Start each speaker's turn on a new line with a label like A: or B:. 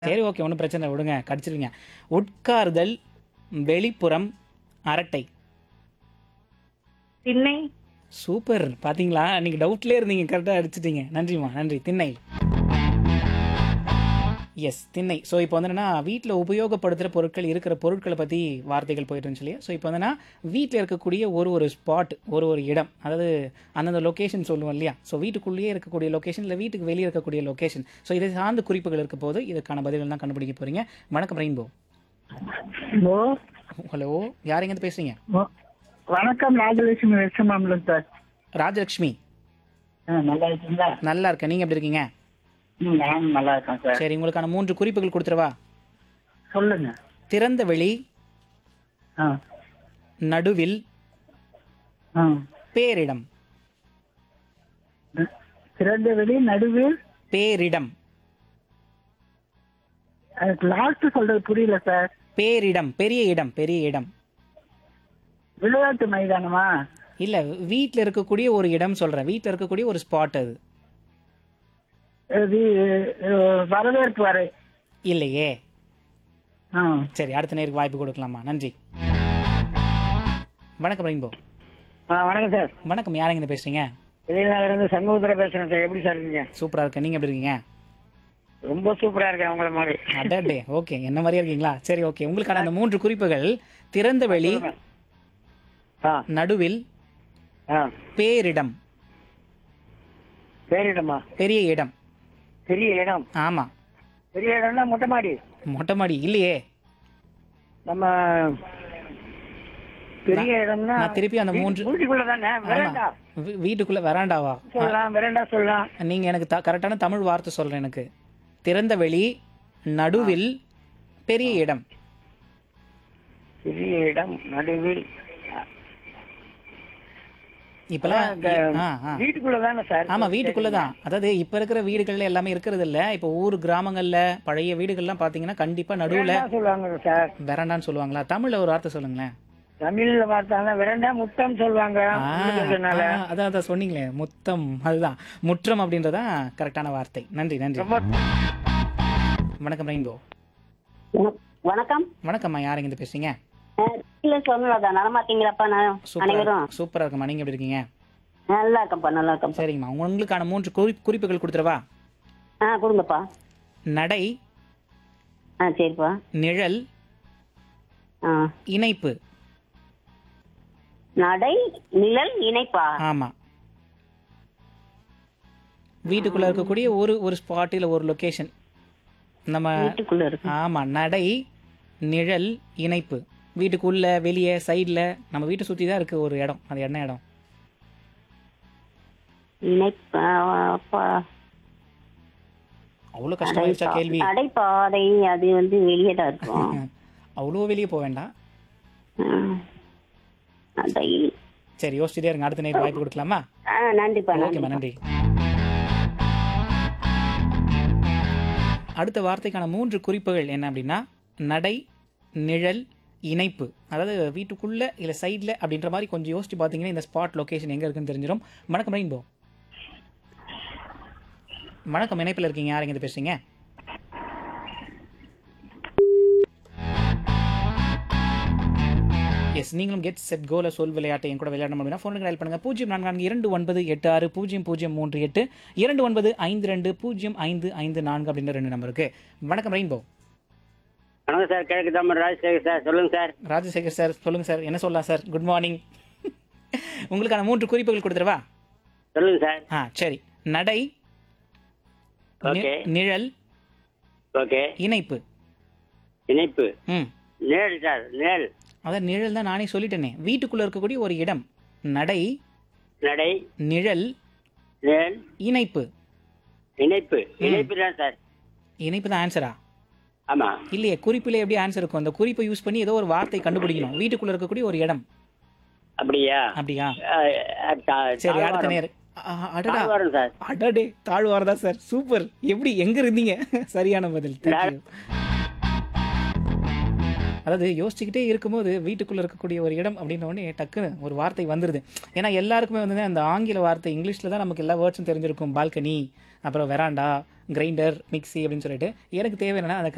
A: சரி ஓகே ஒன்றும் பிரச்சனை இல்லை விடுங்க கடிச்சிருங்க உட்கார்தல் வெளிப்புறம் அரட்டை
B: திண்ணை
A: சூப்பர் பாத்தீங்களா நீங்க டவுட்லேயே இருந்தீங்க கரெக்டாக அடிச்சிட்டீங்க நன்றிம்மா நன்றி திண்ணை எஸ் திண்ணை ஸோ இப்போ வந்து என்னன்னா வீட்டில் உபயோகப்படுத்துகிற பொருட்கள் இருக்கிற பொருட்களை பற்றி வார்த்தைகள் போயிட்டு இருந்துச்சு இல்லையா ஸோ இப்போ வந்துன்னா வீட்டில் இருக்கக்கூடிய ஒரு ஒரு ஸ்பாட் ஒரு ஒரு இடம் அதாவது அந்தந்த லொக்கேஷன் சொல்லுவோம் இல்லையா ஸோ வீட்டுக்குள்ளேயே இருக்கக்கூடிய லொக்கேஷன் இல்லை வீட்டுக்கு வெளியே இருக்கக்கூடிய லொக்கேஷன் ஸோ இதை சார்ந்த குறிப்புகள் இருக்க போது இதுக்கான பதில்கள் தான் கண்டுபிடிக்க போகிறீங்க வணக்கம் ரெயின்போ
C: ஹலோ
A: ஹலோ யார் எங்கேருந்து பேசுகிறீங்க
C: வ- வணக்கம் ராஜலட்சுமி வெச்சமாமலம் சார்
A: ராஜலக்ஷ்மி
C: ஆ, நல்லா இருக்கீங்களா
A: நல்லா இருக்கேன் நீங்கள் எப்படி இருக்கீங்க
C: ம், நானும் நல்லா இருக்கேன் சார்
A: சரி உங்களுக்கான மூன்று குறிப்புகள் கொடுத்துருவா
C: சொல்லுங்க
A: திறந்த வெளி
C: ஆ
A: நடுவில்
C: ஆ
A: பேரிடம்
C: திறந்த வெளி நடுவில்
A: பேரிடம்
C: எனக்கு லாஸ்ட் சொல்றது புரியல சார்
A: பேரிடம் பெரிய இடம் பெரிய இடம்
C: விளையாட்டு மைதானமா
A: இல்ல வீட்டில் இருக்கக்கூடிய ஒரு இடம் சொல்றேன் வீட்டில் இருக்கக்கூடிய ஒரு ஸ்பாட் அது
C: இது அஹ், வரவேற்பு அறை
A: இல்லையே
C: ஆ
A: சரி அடுத்த நேருக்கு வாய்ப்பு கொடுக்கலாமா நன்றி வணக்கம் ரெயின்போ
C: ஆ வணக்கம் சார்
A: வணக்கம் யாருங்க இருந்து பேசுறீங்க
C: இருந்து சண்முகத்துல பேசுறேன் சார் எப்படி சார் இருக்கீங்க
A: சூப்பரா இருக்கேன் நீங்க எப்படி இருக்கீங்க
C: ரொம்ப சூப்பரா இருக்கேன் உங்களை மாதிரி
A: அடடே ஓகே என்ன மாதிரியே இருக்கீங்களா சரி ஓகே உங்களுக்கான அந்த மூன்று குறிப்புகள் திறந்த வெளி
C: ஆ
A: நடுவில்
C: ஆ
A: பேரிடம்
C: பேரிடமா
A: பெரிய இடம்
C: பெரிய இடம்
A: ஆமா
C: பெரிய இடம்னா மொட்டை மாடி
A: மொட்டை மாடி இல்லையே
C: நம்ம பெரிய இடம்னா
A: நான் திருப்பி அந்த மூன்று
C: வீட்டுக்குள்ள தானே வெரண்டா
A: ஆமா வீ- வீட்டுக்குள்ள வராண்டாவா
C: சொல்லலாம் வெரண்டா சொல்லலாம்
A: நீங்க எனக்கு த- கரெக்டான தமிழ் வார்த்தை சொல்றேன் எனக்கு திறந்த வெளி நடுவில் பெரிய இடம்
C: பெரிய இடம் நடுவில்
A: இப்பெல்லாம்
C: இந்த
A: ஆ, ஆ.
C: வீட்டுக்குள்ள தானே சார்
A: ஆமா வீட்டுக்குள்ள தான் அதாவது இப்ப இருக்கிற வீடுகள்ல எல்லாமே இருக்கிறது இல்ல இப்ப ஊர் கிராமங்கள்ல பழைய வீடுகள்லாம் பாத்தீங்கன்னா கண்டிப்பா நடுவுல
C: வெரண்டா சொல்லுவாங்க சார்
A: வெராண்டான்னு சொல்லுவாங்களா தமிழ்ல ஒரு வார்த்தை சொல்லுங்களேன்
C: தமிழ்ல பார்த்தாங்க வெரண்டா முத்தம் சொல்லுவாங்க
A: ஆ,
C: உள்ளுக்குள்ளனால.
A: ஆ, அதான் அதான் சொன்னீங்களே முத்தம் அதுதான் முற்றம் அப்படின்றதான் கரெக்டான வார்த்தை நன்றி நன்றி
C: ரொம்ப
A: வணக்கம் ரெயின்போ
B: வணக்கம்
A: வணக்கம்மா யாருங்க இருந்து பேசுறீங்க
B: இல்ல சொன்னதா நலமா இருக்கீங்களாப்பா நான்
A: சூப்பரா
B: அனைவரும்
A: சூப்பரா இருக்குமா நீங்க எப்படி இருக்கீங்க
B: நல்லா இருக்கேன்ப்பா நல்லா இருக்கேன்
A: சரிங்கம்மா உங்களுக்கான மூன்று குறி குறிப்புகள் கொடுத்துருவா
B: ஆ கொடுங்கப்பா
A: நடை
B: ஆ சரிப்பா
A: நிழல்
B: ஆ
A: இணைப்பு
B: நடை நிழல் இணைப்பா
A: ஆமா வீட்டுக்குள்ள இருக்கக்கூடிய ஒரு ஒரு ஸ்பாட் இல்ல ஒரு லொகேஷன் நம்ம
B: வீட்டுக்குள்ள இருக்கு
A: ஆமா நடை நிழல் இணைப்பு வீட்டுக்குள்ள வெளியே சைடுல நம்ம வீட்டை சுத்தி தான் இருக்கு ஒரு இடம் அது என்ன இடம்
B: இணைப்பா அப்பா.
A: அவ்வளோ கஷ்டமாயிடுச்சா கேள்வி
B: நடைபாதை அது வந்து வெளியே தான் இருக்கும்
A: அவ்வளோ வெளியே போக வேண்டாம்
B: ஆ. நடை
A: சரி யோசிச்சுட்டே இருங்க அடுத்த நேரம் வாய்ப்பு கொடுக்கலாமா
B: ஆ நன்றிப்பா
A: ஓகேம்மா
B: நன்றி
A: நன்றி அடுத்த வார்த்தைக்கான மூன்று குறிப்புகள் என்ன அப்படின்னா நடை நிழல் இணைப்பு அதாவது வீட்டுக்குள்ள இல்லை சைடில் அப்படின்ற மாதிரி கொஞ்சம் யோசிச்சு பார்த்தீங்கன்னா இந்த ஸ்பாட் லொகேஷன் எங்கே இருக்குன்னு தெரிஞ்சிடும் வணக்கம் ரெயின்போ வணக்கம் இணைப்பில் இருக்கீங்க யார் எங்கே பேசுறீங்க எஸ் நீங்களும் கெட் செட் கோல சொல் விளையாட்டை என் கூட விளையாடணும் அப்படின்னா ஃபோனுக்கு டயல் பண்ணுங்க பூஜ்ஜியம் நான்கு நான்கு இரண்டு ஒன்பது எட்டு ஆறு பூஜ்ஜியம் பூஜ்ஜியம் மூன்று எட்டு இரண்டு ஒன்பது ஐந்து ரெண்டு பூஜ்ஜியம் ஐந்து ஐந்து நான்கு அப்படின்ற ரெண்டு நம்பருக்கு வணக்கம் ரெயின்போ
D: வணக்கம் சார் கிழக்கு தாமர் ராஜசேகர் சார் சொல்லுங்க சார்
A: ராஜசேகர் சார் சொல்லுங்க சார் என்ன சொல்லலாம் சார் குட் மார்னிங் உங்களுக்கான மூன்று குறிப்புகள் கொடுத்துருவா
D: சொல்லுங்க சார்
A: ஆ சரி நடை நி-
D: ஓகே
A: நிழல்
D: ஓகே
A: இணைப்பு
D: இணைப்பு
A: ம்
D: நேல் சார் நேல்
A: அதான் நிழல் தான் நானே சொல்லிட்டேனே வீட்டுக்குள்ள இருக்கக்கூடிய ஒரு இடம் நடை
D: நடை
A: நிழல்
D: நேல்
A: இணைப்பு
D: இணைப்பு இணைப்பு தான் சார்
A: இணைப்பு தான் ஆன்சரா
D: ஆமா
A: இல்லையே குறிப்பில் எப்படி ஆன்சர் இருக்கும் அந்த குறிப்பை யூஸ் பண்ணி ஏதோ ஒரு வார்த்தை கண்டுபிடிக்கணும் வீட்டுக்குள்ள இருக்கக்கூடிய ஒரு இடம்
D: அப்படியா
A: அப்படியா
D: அஹ், அஹ், தா-
A: சரி அடுத்த
D: தாழ்வாரம்.
A: நேரம் ஆ, அடடா
D: தாழ்வாரம் சார்
A: அடடே தாழ்வாரதா சார் சூப்பர் எப்படி எங்க இருந்தீங்க சரியான பதில் Thank you. அதாவது யோசிச்சுக்கிட்டே இருக்கும்போது வீட்டுக்குள்ள இருக்கக்கூடிய ஒரு இடம் அப்படின்ன உடனே டக்குன்னு ஒரு வார்த்தை வந்துருது ஏன்னா எல்லாருக்குமே வந்து அந்த ஆங்கில வார்த்தை இங்கிலீஷ்ல தான் நமக்கு எல்லா வேர்ட்ஸும் தெரிஞ்சிருக்கும் பால்கனி அப்புறம் வெராண்டா கிரைண்டர் மிக்ஸி அப்படின்னு சொல்லிட்டு எனக்கு தேவை என்னன்னா அந்த